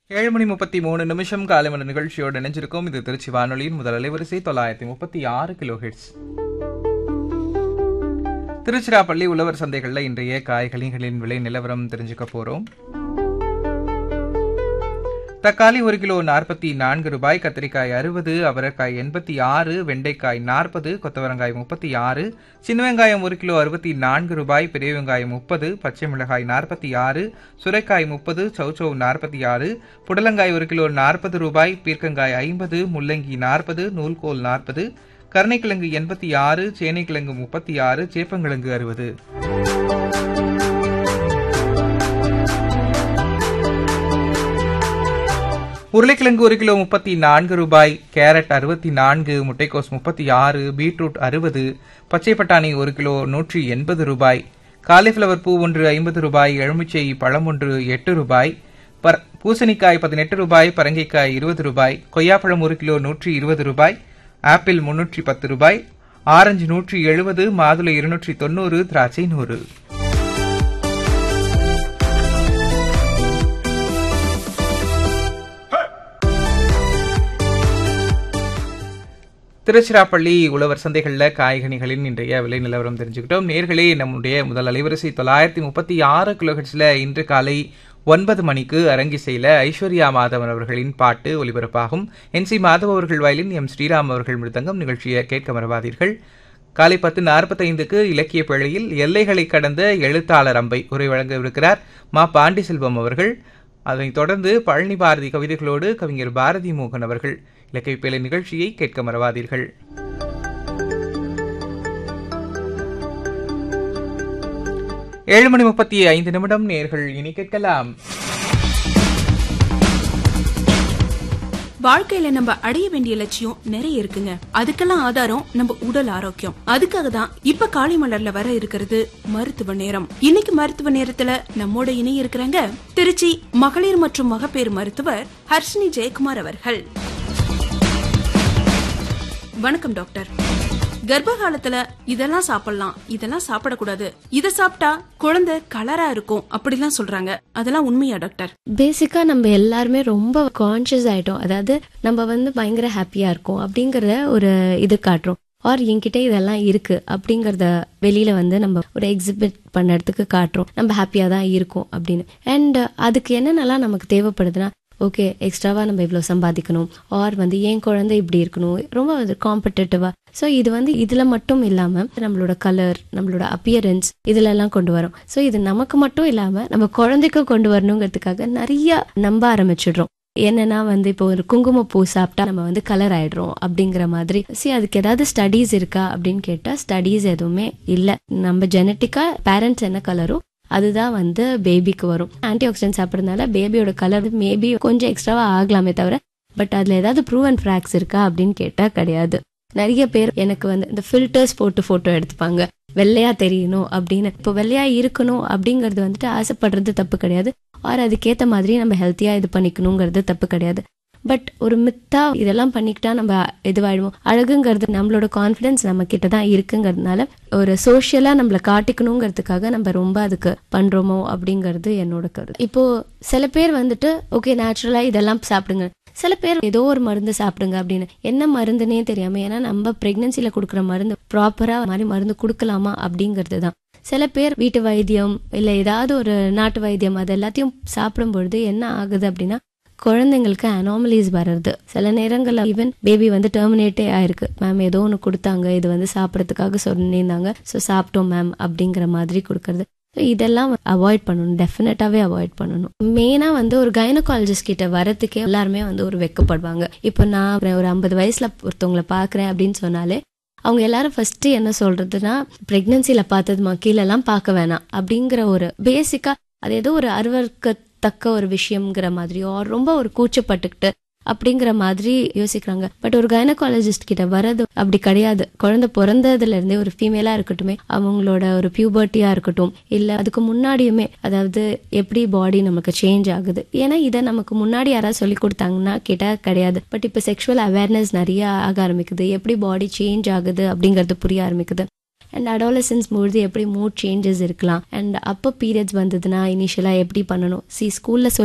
ஏழு மணி முப்பத்தி மூணு நிமிஷம் காலை மணி நிகழ்ச்சியோடு இணைஞ்சிருக்கோம் இது திருச்சி வானொலியின் முதல் அலைவரிசை தொள்ளாயிரத்தி முப்பத்தி ஆறு கிலோ ஹெட்ஸ் திருச்சிராப்பள்ளி உழவர் சந்தைகளில் இன்றைய காய்கனிகளின் விலை நிலவரம் தெரிஞ்சுக்க போறோம் தக்காளி ஒரு கிலோ நாற்பத்தி நான்கு ரூபாய் கத்திரிக்காய் அறுபது அவரைக்காய் எண்பத்தி ஆறு வெண்டைக்காய் நாற்பது கொத்தவரங்காய் முப்பத்தி ஆறு சின்ன வெங்காயம் ஒரு கிலோ அறுபத்தி நான்கு ரூபாய் பெரிய வெங்காயம் முப்பது பச்சை மிளகாய் நாற்பத்தி ஆறு சுரைக்காய் முப்பது சௌச்சௌ நாற்பத்தி ஆறு புடலங்காய் ஒரு கிலோ நாற்பது ரூபாய் பீர்க்கங்காய் ஐம்பது முள்ளங்கி நாற்பது நூல்கோல் நாற்பது கருணைக்கிழங்கு எண்பத்தி ஆறு சேனைக்கிழங்கு முப்பத்தி ஆறு சேப்பங்கிழங்கு அறுபது உருளைக்கிழங்கு ஒரு கிலோ முப்பத்தி நான்கு ரூபாய் கேரட் அறுபத்தி நான்கு முட்டைக்கோஸ் முப்பத்தி ஆறு பீட்ரூட் அறுபது பச்சை பட்டாணி ஒரு கிலோ நூற்றி எண்பது ரூபாய் காலிஃப்ளவர் பூ ஒன்று ஐம்பது ரூபாய் எலுமிச்சை பழம் ஒன்று எட்டு ரூபாய் பர் பூசணிக்காய் பதினெட்டு ரூபாய் பரங்கிக்காய் இருபது ரூபாய் கொய்யாப்பழம் ஒரு கிலோ நூற்றி இருபது ரூபாய் ஆப்பிள் முன்னூற்றி பத்து ரூபாய் ஆரஞ்சு நூற்றி எழுபது மாதுளை இருநூற்றி தொண்ணூறு திராட்சை நூறு திருச்சிராப்பள்ளி உழவர் சந்தைகளில் காய்கனிகளின் இன்றைய விலை நிலவரம் தெரிஞ்சுக்கிட்டோம் நேர்களே நம்முடைய முதல் அலைவரிசை தொள்ளாயிரத்தி முப்பத்தி ஆறு கிலோஹெட்ஸில் இன்று காலை ஒன்பது மணிக்கு அரங்கிசையில் ஐஸ்வர்யா மாதவன் அவர்களின் பாட்டு ஒலிபரப்பாகும் என் சி மாதவ் அவர்கள் வயலின் எம் ஸ்ரீராம் அவர்கள் மிருதங்கம் நிகழ்ச்சியை கேட்க மறவாதீர்கள் காலை பத்து நாற்பத்தைந்துக்கு இலக்கிய பிழையில் எல்லைகளை கடந்த எழுத்தாளர் அம்பை உரை வழங்கவிருக்கிறார் மா பாண்டி செல்வம் அவர்கள் அதனைத் தொடர்ந்து பழனி பாரதி கவிதைகளோடு கவிஞர் பாரதி மோகன் அவர்கள் இலக்கிய பேலை நிகழ்ச்சியை கேட்க மறவாதீர்கள் ஏழு மணி முப்பத்தி ஐந்து நிமிடம் நேர்கள் இனி கேட்கலாம் வாழ்க்கையில நம்ம அடைய வேண்டிய லட்சியம் நிறைய இருக்குங்க அதுக்கெல்லாம் ஆதாரம் நம்ம உடல் ஆரோக்கியம் அதுக்காக தான் இப்ப காலை மலர்ல வர இருக்கிறது மருத்துவ நேரம் இன்னைக்கு மருத்துவ நேரத்துல நம்மோட இணைய இருக்கிறாங்க திருச்சி மகளிர் மற்றும் மகப்பேறு மருத்துவர் ஹர்ஷினி ஜெயக்குமார் அவர்கள் வணக்கம் டாக்டர் கர்ப்ப காலத்துல இதெல்லாம் சாப்பிடலாம் இதெல்லாம் சாப்பிடக்கூடாது இத சாப்பிட்டா குழந்தை கலரா இருக்கும் அப்படிலாம் சொல்றாங்க அதெல்லாம் உண்மையா டாக்டர் பேசிக்கா நம்ம எல்லாருமே ரொம்ப கான்ஷியஸ் ஆயிட்டோம் அதாவது நம்ம வந்து பயங்கர ஹாப்பியா இருக்கோம் அப்படிங்கறத ஒரு இது காட்டுறோம் ஆர் என்கிட்ட இதெல்லாம் இருக்கு அப்படிங்கறத வெளியில வந்து நம்ம ஒரு எக்ஸிபிட் பண்ணறதுக்கு காட்டுறோம் நம்ம ஹாப்பியா தான் இருக்கோம் அப்படின்னு அண்ட் அதுக்கு என்னென்னலாம் நமக்கு தேவைப்படுதுன்னா ஓகே எக்ஸ்ட்ராவா நம்ம இவ்வளோ சம்பாதிக்கணும் ஆர் வந்து என் குழந்தை இப்படி இருக்கணும் ரொம்ப வந்து காம்படேட்டிவா ஸோ இது வந்து இதுல மட்டும் இல்லாம நம்மளோட கலர் நம்மளோட அப்பியரன்ஸ் இதுல எல்லாம் கொண்டு வரோம் ஸோ இது நமக்கு மட்டும் இல்லாம நம்ம குழந்தைக்கும் கொண்டு வரணுங்கிறதுக்காக நிறைய நம்ப ஆரம்பிச்சிடுறோம் என்னன்னா வந்து இப்போ ஒரு குங்குமப்பூ சாப்பிட்டா நம்ம வந்து கலர் ஆயிடுறோம் அப்படிங்கிற மாதிரி சி அதுக்கு ஏதாவது ஸ்டடீஸ் இருக்கா அப்படின்னு கேட்டா ஸ்டடீஸ் எதுவுமே இல்லை நம்ம ஜெனட்டிக்கா பேரண்ட்ஸ் என்ன கலரோ அதுதான் வந்து பேபிக்கு வரும் ஆன்டி ஆக்சிடென்ட் சாப்பிட்றதுனால பேபியோட கலர் மேபி கொஞ்சம் எக்ஸ்ட்ராவா ஆகலாமே தவிர பட் அதுல ஏதாவது ப்ரூவ் அண்ட் ஃப்ராக்ஸ் இருக்கா அப்படின்னு கேட்டா கிடையாது நிறைய பேர் எனக்கு வந்து இந்த ஃபில்டர்ஸ் போட்டு போட்டோ எடுத்துப்பாங்க வெள்ளையா தெரியணும் அப்படின்னு இப்போ வெள்ளையா இருக்கணும் அப்படிங்கறது வந்துட்டு ஆசைப்படுறது தப்பு கிடையாது ஆர் அதுக்கேத்த மாதிரி நம்ம ஹெல்த்தியா இது பண்ணிக்கணுங்கிறது தப்பு கிடையாது பட் ஒரு மித்தா இதெல்லாம் பண்ணிக்கிட்டா நம்ம இதுவாயிடுவோம் அழகுங்கிறது நம்மளோட கான்ஃபிடன்ஸ் நம்ம கிட்ட தான் இருக்குங்கிறதுனால ஒரு சோஷியலா நம்மள காட்டிக்கணுங்கிறதுக்காக நம்ம ரொம்ப அதுக்கு பண்றோமோ அப்படிங்கிறது என்னோட கருத்து இப்போ சில பேர் வந்துட்டு ஓகே நேச்சுரலா இதெல்லாம் சாப்பிடுங்க சில பேர் ஏதோ ஒரு மருந்து சாப்பிடுங்க அப்படின்னு என்ன மருந்துனே தெரியாம ஏன்னா நம்ம பிரெக்னன்சில கொடுக்குற மருந்து ப்ராப்பரா மாதிரி மருந்து கொடுக்கலாமா அப்படிங்கிறது தான் சில பேர் வீட்டு வைத்தியம் இல்ல ஏதாவது ஒரு நாட்டு வைத்தியம் அது எல்லாத்தையும் சாப்பிடும் பொழுது என்ன ஆகுது அப்படின்னா குழந்தைங்களுக்கு அனாமலிஸ் வர்றது சில நேரங்கள்ல ஈவன் பேபி வந்து டெர்மினேட்டே ஆயிருக்கு மேம் ஏதோ ஒன்று கொடுத்தாங்க இது வந்து சாப்பிட்றதுக்காக சொல்லியிருந்தாங்க ஸோ சாப்பிட்டோம் மேம் அப்படிங்கிற மாதிரி கொடுக்கறது இதெல்லாம் அவாய்ட் பண்ணணும் டெஃபினட்டாவே அவாய்ட் பண்ணணும் மெயினா வந்து ஒரு கைனகாலஜிஸ்ட் கிட்ட வரத்துக்கே எல்லாருமே வந்து ஒரு வெக்கப்படுவாங்க இப்போ நான் ஒரு ஐம்பது வயசுல ஒருத்தவங்களை பாக்குறேன் அப்படின்னு சொன்னாலே அவங்க எல்லாரும் ஃபர்ஸ்ட் என்ன சொல்றதுன்னா பிரெக்னன்சில பார்த்ததுமா கீழெல்லாம் பார்க்க வேணாம் அப்படிங்கிற ஒரு பேசிக்கா அது ஏதோ ஒரு அருவருக்கத்தக்க ஒரு விஷயம்ங்கிற மாதிரியோ ரொம்ப ஒரு கூச்சப்பட்டுக்கிட்டு அப்படிங்கிற மாதிரி யோசிக்கிறாங்க பட் ஒரு கைனகாலஜிஸ்ட் கிட்ட வர்றது அப்படி கிடையாது குழந்தை பிறந்ததுல இருந்தே ஒரு ஃபீமேலா இருக்கட்டுமே அவங்களோட ஒரு பியூபர்ட்டியா இருக்கட்டும் இல்ல அதுக்கு முன்னாடியுமே அதாவது எப்படி பாடி நமக்கு சேஞ்ச் ஆகுது ஏன்னா இதை நமக்கு முன்னாடி யாராவது சொல்லி கொடுத்தாங்கன்னா கேட்டா கிடையாது பட் இப்ப செக்ஷுவல் அவேர்னஸ் நிறைய ஆக ஆரம்பிக்குது எப்படி பாடி சேஞ்ச் ஆகுது அப்படிங்கறது புரிய ஆரம்பிக்குது அண்ட் அடாலசன்ஸ் பொழுது எப்படி மூட் சேஞ்சஸ் இருக்கலாம் அண்ட் அப்போ பீரியட்ஸ் வந்ததுன்னா இனிஷியலாக எப்படி பண்ணணும் சி ஸ்கூலில்